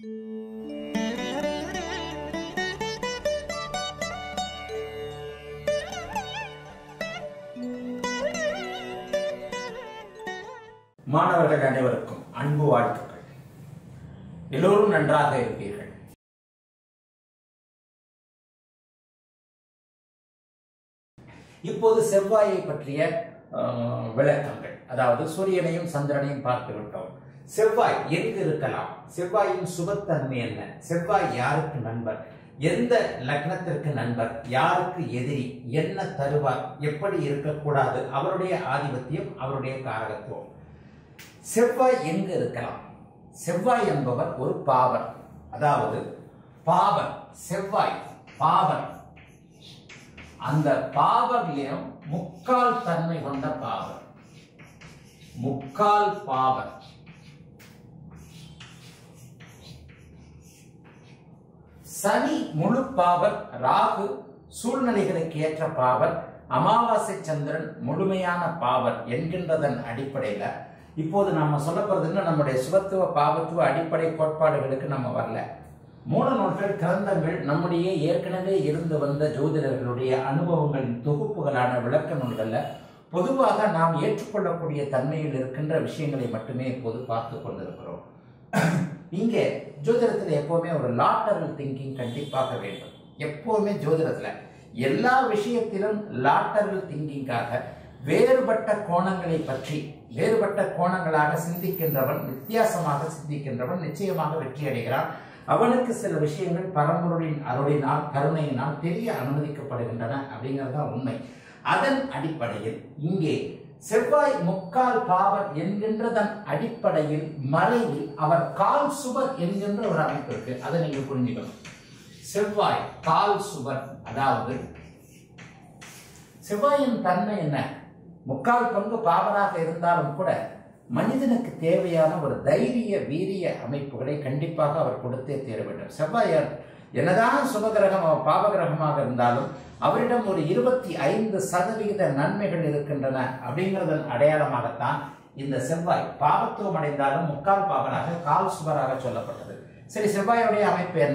மாணவர்கள் அனைவருக்கும் அன்பு வாழ்த்துக்கள் எல்லோரும் நன்றாக இருப்பீர்கள் இப்போது செவ்வாயை பற்றிய அஹ், விளக்கங்கள் அதாவது சூரியனையும் சந்திரனையும் பார்த்து விட்டோம் செவ்வாய் எங்கு இருக்கலாம் செவ்வாயின் சுபத்தன்மை என்ன செவ்வாய் யாருக்கு நண்பர் எந்த லக்னத்திற்கு நண்பர் யாருக்கு எதிரி என்ன தருவார் எப்படி இருக்கக்கூடாது அவருடைய ஆதிபத்தியம் அவருடைய காரகத்துவம் செவ்வாய் எங்கு இருக்கலாம் செவ்வாய் என்பவர் ஒரு பாவர் அதாவது பாவர் செவ்வாய் பாவர் அந்த பாவர்லயும் முக்கால் தன்மை கொண்ட பாவர் முக்கால் பாவர் சனி முழு பாவர் ராகு சூழ்நிலைகளுக்கு ஏற்ற பாவர் அமாவாசை சந்திரன் முழுமையான பாவர் என்கின்றதன் அடிப்படையில இப்போது நம்ம சொல்ல போறது என்ன நம்முடைய சுபத்துவ பாவத்துவ அடிப்படை கோட்பாடுகளுக்கு நம்ம வரல மூல நூல்கள் கிரந்தங்கள் நம்முடைய ஏற்கனவே இருந்து வந்த ஜோதிடர்களுடைய அனுபவங்களின் தொகுப்புகளான விளக்க நூல்கள்ல பொதுவாக நாம் ஏற்றுக்கொள்ளக்கூடிய தன்மையில் இருக்கின்ற விஷயங்களை மட்டுமே இப்போது பார்த்து கொண்டிருக்கிறோம் இங்கே ஜோதிடத்தில் எப்பவுமே ஒரு லாட்டரல் திங்கிங் கண்டிப்பாக வேண்டும் எப்பவுமே ஜோதிடத்துல எல்லா விஷயத்திலும் லாட்டரல் திங்கிங்காக வேறுபட்ட கோணங்களை பற்றி வேறுபட்ட கோணங்களாக சிந்திக்கின்றவன் வித்தியாசமாக சிந்திக்கின்றவன் நிச்சயமாக வெற்றி அடைகிறான் அவனுக்கு சில விஷயங்கள் பரம்பொருளின் அருளினால் கருணையினால் தெரிய அனுமதிக்கப்படுகின்றன அப்படிங்கிறது தான் உண்மை அதன் அடிப்படையில் இங்கே செவ்வாய் முக்கால் பாவர் என்கின்றதன் அடிப்படையில் மறைவில் அவர் கால் சுவர் என்கின்ற ஒரு அமைப்பு இருக்கு அதை நீங்க புரிஞ்சுக்கணும் செவ்வாய் கால் சுவர் அதாவது செவ்வாயின் தன்மை என்ன முக்கால் பங்கு பாவராக இருந்தாலும் கூட மனிதனுக்கு தேவையான ஒரு தைரிய வீரிய அமைப்புகளை கண்டிப்பாக அவர் கொடுத்தே தீர வேண்டும் செவ்வாயார் என்னதான் சுபகிரகம் அவர் பாவகிரகமாக இருந்தாலும் அவரிடம் ஒரு இருபத்தி ஐந்து சதவிகித நன்மைகள் இருக்கின்றன அப்படிங்கிறதன் அடையாளமாகத்தான் இந்த செவ்வாய் பாவத்துவம் அடைந்தாலும் முக்கால் பாவராக கால் சுவராக சொல்லப்பட்டது சரி செவ்வாயுடைய அமைப்பு என்ன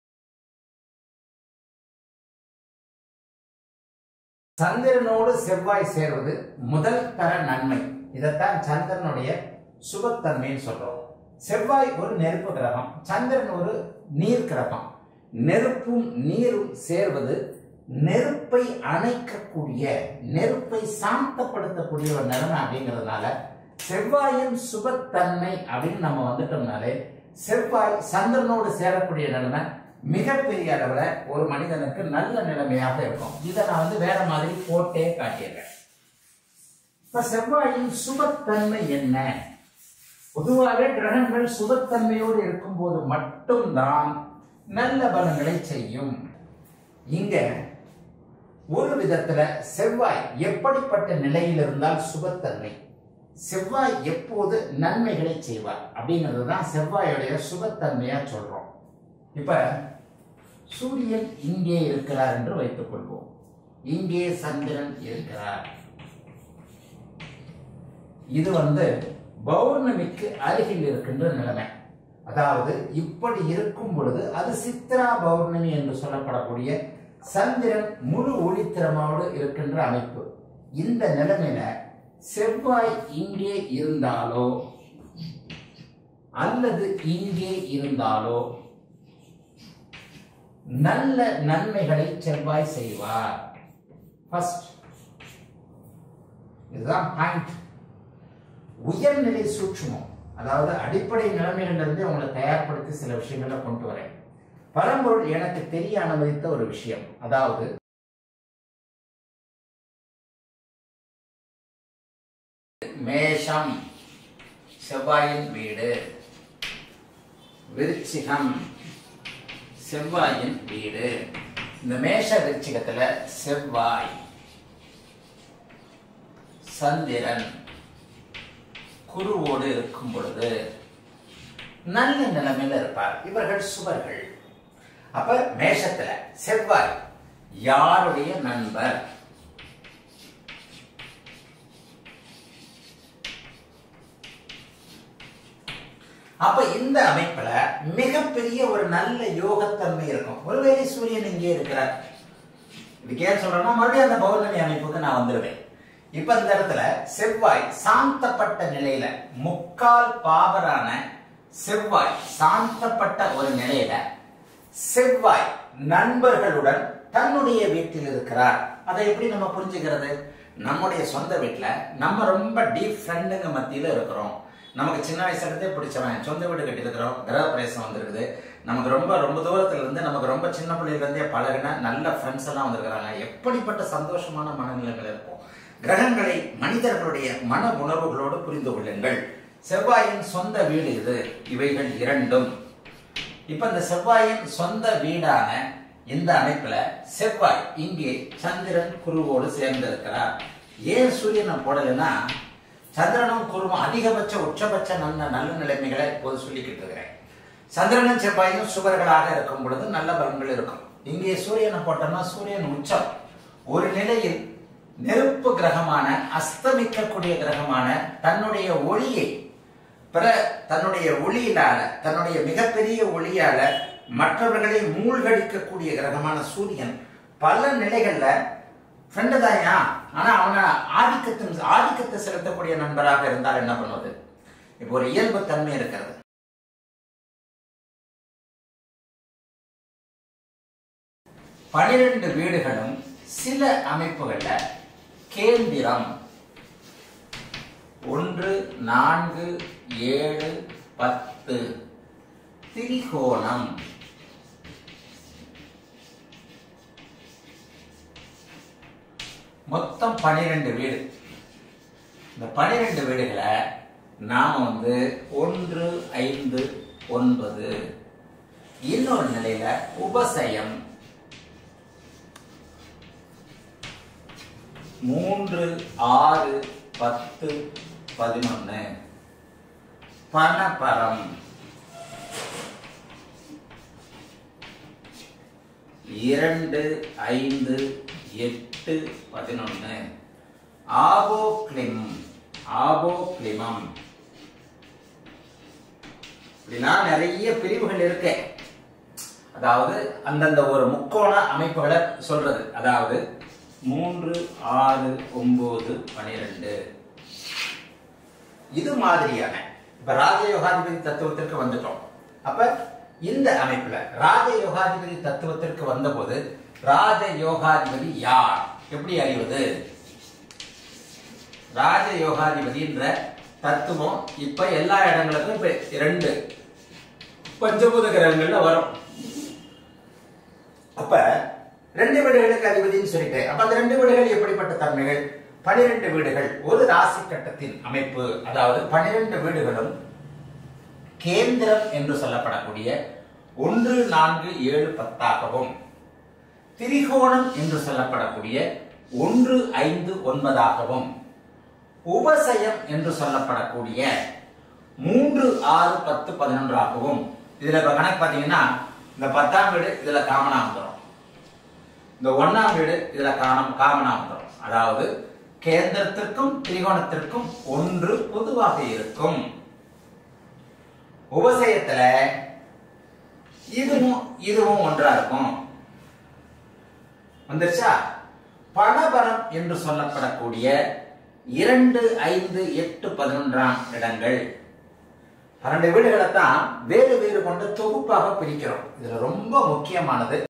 சந்திரனோடு செவ்வாய் சேர்வது முதல் தர நன்மை இதைத்தான் சந்திரனுடைய சுபத்தன்மைன்னு சொல்றோம் செவ்வாய் ஒரு நெருப்பு கிரகம் சந்திரன் ஒரு நீர் கிரகம் நெருப்பும் நீரும் சேர்வது நெருப்பை அணைக்கக்கூடிய நெருப்பை சாந்தப்படுத்தக்கூடிய ஒரு நிலைமை அப்படிங்கிறதுனால செவ்வாயின் சுபத்தன்மை அப்படின்னு நம்ம வந்துட்டோம்னாலே செவ்வாய் சந்திரனோடு சேரக்கூடிய நிலைமை மிகப்பெரிய அளவுல ஒரு மனிதனுக்கு நல்ல நிலைமையாக இருக்கும் இதை நான் வந்து வேற மாதிரி போட்டே காட்டிடுறேன் இப்ப செவ்வாயின் சுபத்தன்மை என்ன பொதுவாக கிரகங்கள் சுபத்தன்மையோடு இருக்கும்போது மட்டும்தான் நல்ல பலன்களை செய்யும் இங்க ஒரு விதத்துல செவ்வாய் எப்படிப்பட்ட நிலையில் இருந்தால் சுபத்தன்மை செவ்வாய் எப்போது நன்மைகளை செய்வார் அப்படிங்கிறது தான் செவ்வாயுடைய சுபத்தன்மையா சொல்றோம் இப்ப சூரியன் இங்கே இருக்கிறார் என்று வைத்துக் கொள்வோம் இங்கே சந்திரன் இருக்கிறார் இது வந்து பௌர்ணமிக்கு அருகில் இருக்கின்ற நிலைமை அதாவது இப்படி இருக்கும் பொழுது அது சித்ரா பௌர்ணமி என்று சொல்லப்படக்கூடிய சந்திரன் முழு ஒளித்திறமோடு இருக்கின்ற அமைப்பு இந்த நிலைமையில செவ்வாய் இங்கே இருந்தாலோ அல்லது இங்கே இருந்தாலோ நல்ல நன்மைகளை செவ்வாய் செய்வார் ஃபர்ஸ்ட் இதுதான் பாயிண்ட் உயர்நிலை சூட்சுமம் அதாவது அடிப்படை நிலைமைகளிலிருந்து உங்களை தயார்படுத்தி சில விஷயங்களை கொண்டு வரேன் பரம்பொருள் எனக்கு தெரிய அனுமதித்த ஒரு விஷயம் அதாவது மேஷம் செவ்வாயின் வீடு விருச்சிகம் செவ்வாயின் வீடு இந்த மேஷ விருச்சிகத்துல செவ்வாய் சந்திரன் குருவோடு இருக்கும் பொழுது நல்ல நிலைமையில இருப்பார் இவர்கள் சுவர்கள் அப்ப மேஷத்துல செவ்வாய் யாருடைய நண்பர் அப்ப இந்த அமைப்புல மிகப்பெரிய ஒரு நல்ல யோகத்தன்மை இருக்கும் ஒருவேளை சூரியன் இங்கே இருக்கிறார் இதுக்கு ஏன் சொல்றேன்னா மறுபடியும் அந்த பௌர்ணமி அமைப்புக்கு நான் வந்துடுவேன் இப்ப இந்த இடத்துல செவ்வாய் சாந்தப்பட்ட நிலையில முக்கால் பாவரான செவ்வாய் சாந்தப்பட்ட ஒரு நிலையில செவ்வாய் நண்பர்களுடன் தன்னுடைய வீட்டில் இருக்கிறார் அதை எப்படி நம்ம புரிஞ்சுக்கிறது நம்முடைய சொந்த வீட்டுல நம்ம ரொம்ப டீப் ஃப்ரெண்டுங்க மத்தியில இருக்கிறோம் நமக்கு சின்ன வயசுல இருந்தே பிடிச்சவன் சொந்த வீடு கட்டியிருக்கிறோம் கிரக பிரவேசம் வந்திருக்குது நமக்கு ரொம்ப ரொம்ப தூரத்துல இருந்து நமக்கு ரொம்ப சின்ன பிள்ளையில இருந்தே பழகின நல்ல ஃப்ரெண்ட்ஸ் எல்லாம் வந்திருக்கிறாங்க எப்படிப்பட்ட சந்தோஷமான மனநிலைகள் இருக்கும் கிரகங்களை மனிதர்களுடைய மன உணர்வுகளோடு புரிந்து கொள்ளுங்கள் செவ்வாயின் சொந்த வீடு இது இவைகள் இரண்டும் இப்ப இந்த செவ்வாயின் சொந்த வீடான இந்த அமைப்புல செவ்வாய் இங்கே சந்திரன் குருவோடு சேர்ந்திருக்கிறார் ஏன் சூரியனை போடலைன்னா சந்திரனும் குருவும் அதிகபட்ச உச்சபட்ச நல்ல நல்ல நிலைமைகளை இப்போது சொல்லிக்கிட்டு இருக்கிறேன் சந்திரனும் செவ்வாயும் சுவர்களாக இருக்கும் பொழுது நல்ல பலன்கள் இருக்கும் இங்கே சூரியனை போட்டோம்னா சூரியன் உச்சம் ஒரு நிலையில் நெருப்பு கிரகமான அஸ்தமிக்கக்கூடிய கிரகமான தன்னுடைய ஒளியை பிற தன்னுடைய ஒளியினால தன்னுடைய மிகப்பெரிய ஒளியால மற்றவர்களை மூழ்கடிக்கக்கூடிய கிரகமான சூரியன் பல நிலைகள்ல ஃப்ரெண்டு தாயா ஆனா அவனை ஆதிக்கத்தின் ஆதிக்கத்தை செலுத்தக்கூடிய நண்பராக இருந்தால் என்ன பண்ணுவது இப்போ ஒரு இயல்பு தன்மை இருக்கிறது பனிரெண்டு வீடுகளும் சில அமைப்புகள்ல கேந்திரம் ஒன்று நான்கு ஏழு பத்து திரிகோணம் மொத்தம் பனிரெண்டு வீடு இந்த பனிரெண்டு வீடுகளை நாம் வந்து ஒன்று ஐந்து ஒன்பது இன்னொரு நிலையில உபசயம் மூன்று ஆறு பத்து பதினொன்னு பணபரம் இரண்டு ஐந்து எட்டு பதினொன்னு ஆபோக்ளிம் ஆபோக்ளிமம் இப்படிலாம் நிறைய பிரிவுகள் இருக்கு அதாவது அந்தந்த ஒரு முக்கோண அமைப்புகளை சொல்றது அதாவது மூன்று ஆறு ஒன்பது பனிரெண்டு இது மாதிரியான இப்ப ராஜயோகாதிபதி தத்துவத்திற்கு வந்துட்டோம் அப்ப இந்த அமைப்புல ராஜயோகாதிபதி தத்துவத்திற்கு வந்தபோது ராஜயோகாதிபதி யார் எப்படி அறிவது ராஜயோகாதிபதின்ற தத்துவம் இப்ப எல்லா இடங்களுக்கும் இப்ப ரெண்டு பஞ்சபூத கிரகங்கள்ல வரும் அப்ப ரெண்டு வீடுகளுக்கு அதிபதினு சொல்லிட்டேன் அப்ப அந்த ரெண்டு வீடுகள் எப்படிப்பட்ட தன்மைகள் பனிரெண்டு வீடுகள் ஒரு ராசி கட்டத்தின் அமைப்பு அதாவது பனிரெண்டு வீடுகளும் கேந்திரம் என்று சொல்லப்படக்கூடிய ஒன்று நான்கு ஏழு பத்தாகவும் திரிகோணம் என்று சொல்லப்படக்கூடிய ஒன்று ஐந்து ஒன்பதாகவும் உபசயம் என்று சொல்லப்படக்கூடிய மூன்று ஆறு பத்து பதினொன்றாகவும் இதுல இப்ப கணக்கு பாத்தீங்கன்னா இந்த பத்தாம் வீடு இதுல காமனா வந்துடும் இந்த ஒன்னாம் வீடு இதுல காணம் காமனா வந்துடும் அதாவது கேந்திரத்திற்கும் திரிகோணத்திற்கும் ஒன்று பொதுவாக இருக்கும் உபசயத்துல இதுவும் இதுவும் ஒன்றா இருக்கும் வந்துருச்சா பணபரம் என்று சொல்லப்படக்கூடிய இரண்டு ஐந்து எட்டு பதினொன்றாம் இடங்கள் பன்னெண்டு வீடுகளை தான் வேறு வேறு கொண்ட தொகுப்பாக பிரிக்கிறோம் இதுல ரொம்ப முக்கியமானது